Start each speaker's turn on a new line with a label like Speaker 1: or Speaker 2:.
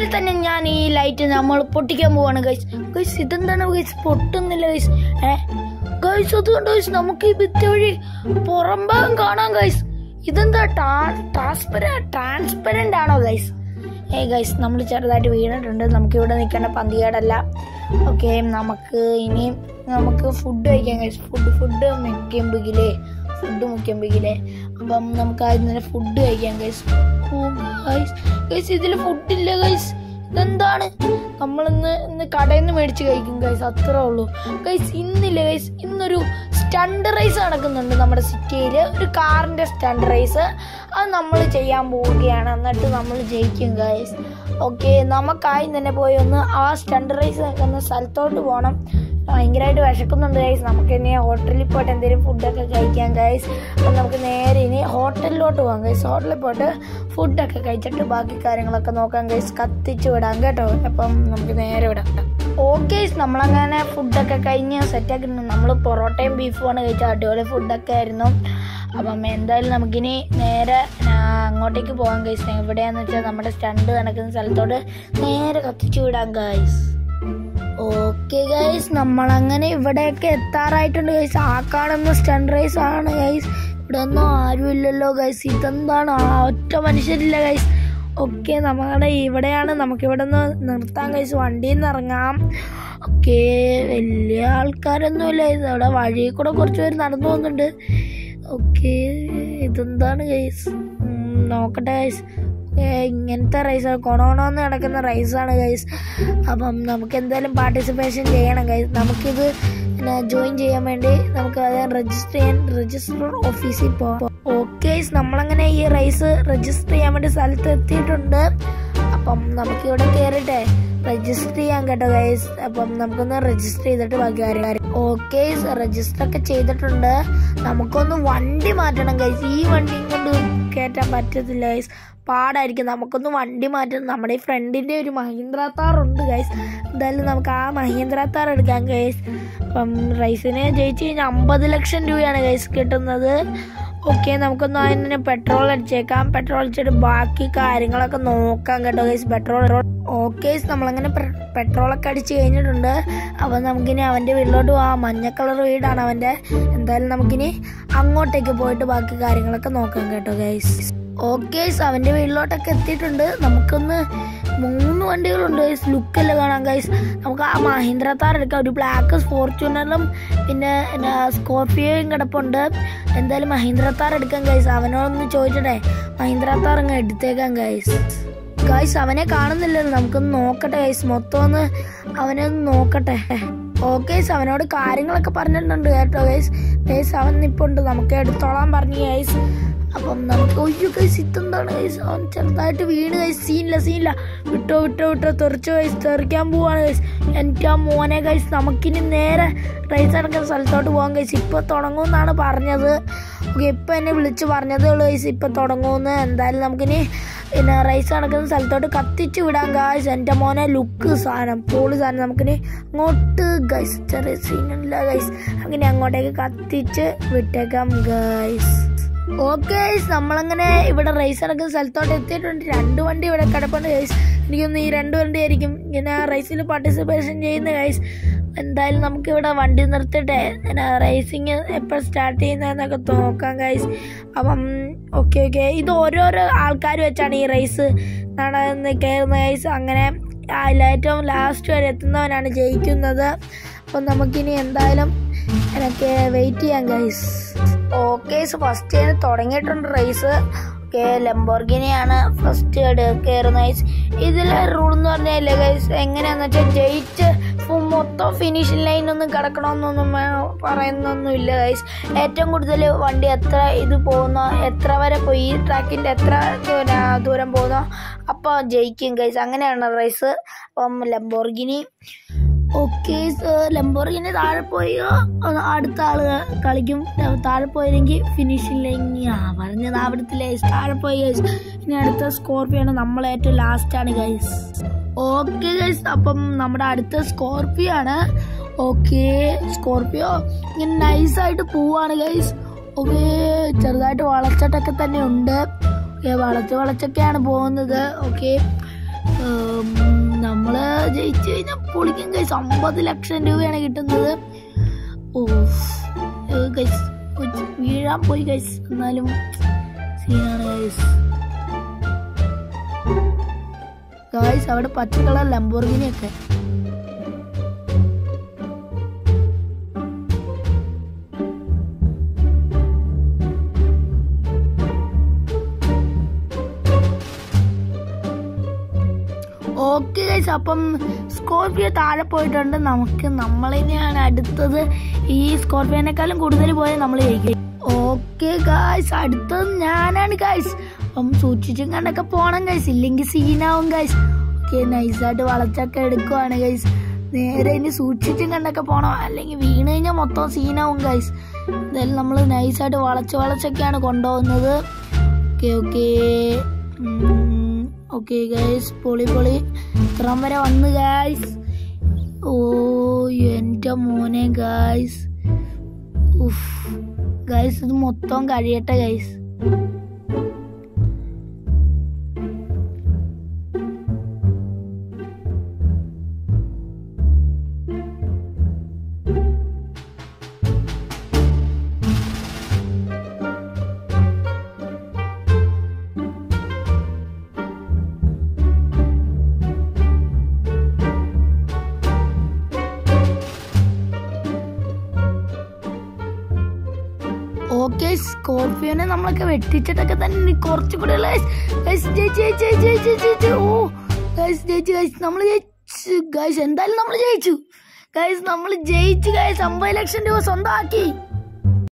Speaker 1: തന്നെ ഞാൻ ഈ ലൈറ്റ് നമ്മൾ പൊട്ടിക്കാൻ പോവാണ് ഗൈസ് ഗൈസ് ഇതെന്താണ് ഗൈസ് പൊട്ടുന്നില്ല ഗൈസ് ഏ ഗൈസ് അതുകൊണ്ട് ഗൈസ് നമുക്ക് ഈ ഭിത്തി വഴി പുറം ഭാഗം കാണാം ഗൈസ് ഇതെന്താ ട്രാൻസ്പെര ട്രാൻസ്പെറന്റ് ആണോ ഗൈസ് ഏ ഗൈസ് നമ്മൾ ചെറുതായിട്ട് വീണിട്ടുണ്ട് നമുക്ക് ഇവിടെ നിൽക്കേണ്ട പന്തികേടല്ല ഓക്കെ നമുക്ക് ഇനി നമുക്ക് ഫുഡ് കഴിക്കാം ഗൈസ് ഫുഡ് ഫുഡ് മുക്കിയമ്പിക്കില്ലേ ഫുഡ് മുക്കിയമ്പിക്കില്ലേ അപ്പം നമുക്ക് ആദ്യം തന്നെ ഫുഡ് കഴിക്കാം ഗൈസ് ഗൈസ് ഗൈസ് ഇതിൽ ഫുഡില്ല ഗൈസ് ഇതെന്താണ് നമ്മളിന്ന് ഇന്ന് കടയിൽ നിന്ന് മേടിച്ച് കഴിക്കും ഗൈസ് അത്രേ ഉള്ളൂ ഗൈസ് ഇന്നില്ല ഗൈസ് ഇന്നൊരു സ്റ്റണ്ട് റൈസ് നടക്കുന്നുണ്ട് നമ്മുടെ സിറ്റിയിൽ ഒരു കാറിൻ്റെ സ്റ്റണ്ട് റൈസ് അത് നമ്മൾ ചെയ്യാൻ പോവുകയാണ് എന്നിട്ട് നമ്മൾ ജയിക്കും ഗൈസ് ഓക്കെ നമുക്കായി തന്നെ പോയി ഒന്ന് ആ സ്റ്റണ്ട് റൈസ് നടക്കുന്ന സ്ഥലത്തോട്ട് പോകണം ഭയങ്കരമായിട്ട് വിശക്കുന്നുണ്ട് ഗൈസ് നമുക്ക് ഇനി ഹോട്ടലിൽ പോയിട്ട് എന്തെങ്കിലും ഫുഡൊക്കെ കഴിക്കാം ഗൈസ് അപ്പം നമുക്ക് നേരെ ഇനി ഹോട്ടലിലോട്ട് പോകാം ഗൈസ് ഹോട്ടലിൽ പോയിട്ട് ഫുഡൊക്കെ കഴിച്ചിട്ട് ബാക്കി കാര്യങ്ങളൊക്കെ നോക്കാം ഗൈസ് കത്തിച്ച് വിടാം കേട്ടോ അപ്പം നമുക്ക് നേരെ വിടാം ഓക്കെ നമ്മളങ്ങനെ ഫുഡൊക്കെ കഴിഞ്ഞ് സെറ്റാക്കിയിട്ടുണ്ട് നമ്മൾ പൊറോട്ടയും ബീഫുമാണ് കഴിച്ചത് അടിപൊളി ഫുഡൊക്കെ ആയിരുന്നു അപ്പം എന്തായാലും നമുക്കിനി നേരെ ആ, അങ്ങോട്ടേക്ക് പോകാം ഗൈസ് എവിടെയാന്ന് വെച്ചാൽ നമ്മുടെ സ്റ്റണ്ട് നടക്കുന്ന സ്ഥലത്തോട്ട് നേരെ കത്തിച്ചു വിടാം ഗൈസ് ഓക്കെ ഗൈസ് നമ്മളങ്ങനെ ഇവിടെയൊക്കെ എത്താറായിട്ടുണ്ട് ഗൈസ് ആ കാണുന്ന സ്റ്റണ്ട് റൈസ് ആണ് ഗൈസ് ഇവിടെ ഒന്നും ആരുമില്ലല്ലോ ഗൈസ് ഇതെന്താണ് ആ ഒറ്റ മനുഷ്യരില്ല ഗൈസ് ഓക്കെ നമ്മുടെ ഇവിടെയാണ് നമുക്ക് ഇവിടെ നിന്ന് നിർത്താൻ ഗൈസ് വണ്ടിയിൽ നിന്ന് ഇറങ്ങാം ഓക്കെ വലിയ ആൾക്കാരൊന്നുമില്ല ഇത് അവിടെ വഴിയിൽ കൂടെ കുറച്ച് പേര് നടന്നു പോകുന്നുണ്ട് ഓക്കെ ഇതെന്താണ് ഗൈസ് നോക്കട്ടെ ഗൈസ് ഇങ്ങനത്തെ റൈസ് കൊണോണോന്ന് കിടക്കുന്ന റൈസാണ് ഗൈസ് അപ്പം നമുക്ക് എന്തായാലും പാർട്ടിസിപ്പേഷൻ ചെയ്യണം ഗൈസ് നമുക്കിത് ജോയിൻ ചെയ്യാൻ വേണ്ടി നമുക്ക് അത് രജിസ്റ്റർ ചെയ്യാൻ രജിസ്റ്റർ ഓഫീസിൽ പോകാം ഓക്കെ നമ്മളങ്ങനെ ഈ റൈസ് രജിസ്റ്റർ ചെയ്യാൻ വേണ്ടി സ്ഥലത്ത് എത്തിയിട്ടുണ്ട് അപ്പം നമുക്ക് ഇവിടെ കയറിട്ടെ രജിസ്റ്റർ ചെയ്യാൻ കേട്ടോ ഗൈസ് അപ്പം നമുക്കൊന്ന് രജിസ്റ്റർ ചെയ്തിട്ട് ബാക്കി കാര്യം ഓക്കെ രജിസ്റ്റർ ഒക്കെ ചെയ്തിട്ടുണ്ട് നമുക്കൊന്ന് വണ്ടി മാറ്റണം ഗൈസ് ഈ വണ്ടിയും കൊണ്ട് കയറ്റാൻ പറ്റത്തില്ല ഗൈസ് പാടായിരിക്കും നമുക്കൊന്ന് വണ്ടി മാറ്റണം നമ്മുടെ ഈ ഫ്രണ്ടിന്റെ ഒരു മഹീന്ദ്ര താർ ഉണ്ട് ഗൈസ് എന്തായാലും നമുക്ക് ആ മഹീന്ദ്ര താർ എടുക്കാം ഗൈസ് അപ്പം റൈസിന് ജയിച്ചു കഴിഞ്ഞാൽ അമ്പത് ലക്ഷം രൂപയാണ് ഗൈസ് കിട്ടുന്നത് ഓക്കെ നമുക്കൊന്ന് അതിന് പെട്രോൾ അടിച്ചേക്കാം പെട്രോൾ അടിച്ചിട്ട് ബാക്കി കാര്യങ്ങളൊക്കെ നോക്കാം കേട്ടോ ഗൈസ് പെട്രോൾ ഓക്കെ നമ്മളങ്ങനെ പെട്രോളൊക്കെ അടിച്ച് കഴിഞ്ഞിട്ടുണ്ട് അപ്പം നമുക്കിനി അവൻ്റെ വീട്ടിലോട്ട് പോവാം മഞ്ഞ കളർ വീടാണ് അവൻ്റെ എന്തായാലും നമുക്കിനി അങ്ങോട്ടേക്ക് പോയിട്ട് ബാക്കി കാര്യങ്ങളൊക്കെ നോക്കാം കേട്ടോ ഗൈസ് ഓക്കെ അവൻ്റെ വീട്ടിലോട്ടൊക്കെ എത്തിയിട്ടുണ്ട് നമുക്കൊന്ന് മൂന്ന് വണ്ടികളുണ്ട് ഗൈസ് ലുക്കല്ലേ കാണാം ഗൈസ് നമുക്ക് ആ മഹീന്ദ്ര താർ എടുക്കാം ഒരു ബ്ലാക്ക് ഫോർച്യൂണറും പിന്നെ എന്നാ സ്കോർപിയോയും കിടപ്പുണ്ട് എന്തായാലും മഹീന്ദ്ര താർ എടുക്കാം ഗൈസ് അവനോടൊന്ന് ചോദിച്ചിട്ടെ മഹീന്ദ്ര താർ അങ്ങ് എടുത്തേക്കാം ഗൈസ് ഗൈസ് അവനെ കാണുന്നില്ലല്ലോ നമുക്കൊന്ന് നോക്കട്ടെ ഗൈസ് മൊത്തം ഒന്ന് അവനെ ഒന്ന് നോക്കട്ടെ ഓക്കെ അവനോട് കാര്യങ്ങളൊക്കെ പറഞ്ഞിട്ടുണ്ട് കേട്ടോ ഗൈസ് ഗൈസ് അവൻ നിപ്പുണ്ട് നമുക്ക് എടുത്തോളാൻ പറഞ്ഞു ഗൈസ് അപ്പം നമുക്ക് ഒയ്യോ ഗൈസ് ഇതെന്താണ് ഗൈസ് അവൻ ചെറുതായിട്ട് വീണ് ഗൈസ് സീനില്ല സീനില്ല വിട്ടോ വിട്ടോ വിട്ടോ തെറിച്ച് ഗൈസ് തെറിക്കാൻ പോവാണ് ഗൈസ് എനിക്ക് ആ മോനെ ഗൈസ് നമുക്കിനി നേരെ റൈസ് നടക്കുന്ന സ്ഥലത്തോട്ട് പോകാം ഗൈസ് ഇപ്പൊ തുടങ്ങുമെന്നാണ് പറഞ്ഞത് ഓക്കെ ഇപ്പൊ എന്നെ വിളിച്ച് പറഞ്ഞതേ ഉള്ളൂ ഗൈസ് ഇപ്പൊ തുടങ്ങുമെന്ന് എന്തായാലും നമുക്കിനി പിന്നെ റൈസ് നടക്കുന്ന സ്ഥലത്തോട്ട് കത്തിച്ച് വിടാം ഗായ്സ് എൻ്റെ മോനെ ലുക്ക് സാധനം പോളി സാധനം നമുക്കിനി അങ്ങോട്ട് ഗൈസ് ചെറിയ സീനില്ല ഗൈസ് അങ്ങനെ അങ്ങോട്ടേക്ക് കത്തിച്ച് വിട്ടേക്കാം ഗൈസ് ഓക്കെ നമ്മളങ്ങനെ ഇവിടെ റേസ് നടക്കുന്ന സ്ഥലത്തോട്ട് എത്തിയിട്ടുണ്ട് രണ്ട് വണ്ടി ഇവിടെ കിടപ്പുണ്ട് ഗൈസ് എനിക്കൊന്ന് ഈ രണ്ട് വണ്ടി ആയിരിക്കും ഇങ്ങനെ റേസിൽ പാർട്ടിസിപ്പേഷൻ ചെയ്യുന്ന ഗൈസ് എന്തായാലും നമുക്ക് ഇവിടെ വണ്ടി നിർത്തിട്ടെ പിന്നെ റേസിങ് എപ്പോൾ സ്റ്റാർട്ട് ചെയ്യുന്നതെന്നൊക്കെ നോക്കാം ഗൈസ് അപ്പം ഓക്കെ ഓക്കെ ഇത് ഓരോരോ ആൾക്കാർ വെച്ചാണ് ഈ റേസ് നടന്ന് കയറുന്ന ഗൈസ് അങ്ങനെ അതിൽ ഏറ്റവും ലാസ്റ്റ് വരെ എത്തുന്നവനാണ് ജയിക്കുന്നത് അപ്പം നമുക്കിനി എന്തായാലും എനിക്ക് വെയിറ്റ് ചെയ്യാം ഗൈസ് ഓക്കെ ഫസ്റ്റ് തുടങ്ങിയിട്ടുണ്ട് റേസ് ഓക്കെ ലംബോർഗിനിയാണ് ഫസ്റ്റ് കയറുന്ന ഗൈസ് ഇതിലെ റൂൾ എന്ന് പറഞ്ഞാൽ ഗൈസ് എങ്ങനെയാന്ന് വെച്ചാൽ ജയിച്ച് ഫു- മൊത്തം ഫിനിഷിംഗ് ലൈൻ ഒന്നും കിടക്കണമെന്നൊന്നും വേ- പറയുന്നൊന്നുമില്ല ഗൈസ് ഏറ്റവും കൂടുതൽ വണ്ടി എത്ര ഇത് പോകുന്നോ എത്ര വരെ പോയി ഈ ട്രാക്കിൻ്റെ എത്ര ദൂര- ദൂരം പോകുന്നോ അപ്പോൾ ജയിക്കും ഗൈസ് അങ്ങനെയാണ് റേസ് അപ്പം ലംബോർഗിനി ഓക്കെ ലംബോർഗിനി താഴെ പോയി ആ, അടുത്ത ആള് കളിക്കും താഴെ പോയില്ലെങ്കിൽ ഫിനിഷിംഗ് ലൈൻ ആ പറഞ്ഞത് അവിടുത്തെ താഴെ പോയി ഗൈസ് ഇനി അടുത്ത സ്കോർപ്പിയോ ആണ് നമ്മൾ ഏറ്റവും ലാസ്റ്റ് ആണ് ഗൈസ് ഓക്കെ ഗൈസ് അപ്പം നമ്മുടെ അടുത്ത സ്കോർപ്പിയോ ആണ് ഓക്കെ സ്കോർപ്പിയോ ഇങ്ങനെ നൈസായിട്ട് പോവാണ് ഗൈസ് ഓക്കെ ചെറുതായിട്ട് വളച്ചിട്ടൊക്കെ തന്നെ ഉണ്ട് ഓക്കെ വളച്ച് വളച്ചൊക്കെയാണ് പോകുന്നത് ഓക്കെ ജയിച്ചു കഴിഞ്ഞാൽ പൊളിക്കും ഗൈസ് അമ്പത് ലക്ഷം രൂപയാണ് കിട്ടുന്നത് ഓ ഗൈസ് വീഴാൻ പോയി ഗൈസ് എന്നാലും സീനാണ് ഗൈസ് ഗൈസ് അവിടെ പച്ച കളർ ലംബോർഗിനി ഒക്കെ ഓക്കെ ഗൈസ് അപ്പം സ്കോർപിയോ താഴെ പോയിട്ടുണ്ട് നമുക്ക് നമ്മൾ തന്നെയാണ് അടുത്തത് ഈ സ്കോർപിയോനേക്കാളും കൂടുതൽ പോയാൽ നമ്മൾ ജയിക്കും ഓക്കെ ഗായ്സ് അടുത്തത് ഞാനാണ് ഗായ്സ് അപ്പം സൂക്ഷിച്ചും കണ്ടൊക്കെ പോണം ഗൈസ് ഇല്ലെങ്കിൽ സീനാവും ഗൈസ് ഓക്കെ നൈസായിട്ട് വളച്ചൊക്കെ എടുക്കുവാണ് ഗൈസ് നേരെ ഇനി സൂക്ഷിച്ചും കണ്ടൊക്കെ പോണം അല്ലെങ്കിൽ വീണ് കഴിഞ്ഞാൽ മൊത്തം സീനാവും ഗൈസ് എന്തായാലും നമ്മൾ നൈസായിട്ട് വളച്ച് വളച്ചൊക്കെയാണ് കൊണ്ടുപോകുന്നത് ഓക്കെ ഓക്കെ ഓക്കെ ഗൈസ് പൊളി പൊളി ഇത്രം വരെ വന്ന് ഗൈസ് ഓ എൻ്റെ മോനെ ഗൈസ് ഉഫ് ഗൈസ് ഇത് മൊത്തം കഴിയട്ടെ ഗൈസ് ഓക്കെ സ്കോർപിയോനെ നമ്മളൊക്കെ വെട്ടിച്ചിട്ടൊക്കെ തന്നെ കുറച്ചുകൂടെ ഓ ഗൈസ് ജയിച്ചു ഗൈസ് നമ്മൾ ജയിച്ചു ഗൈസ് എന്തായാലും നമ്മൾ ജയിച്ചു ഗൈസ് നമ്മൾ ജയിച്ചു ഗൈസ് അമ്പത് ലക്ഷം രൂപ സ്വന്തമാക്കി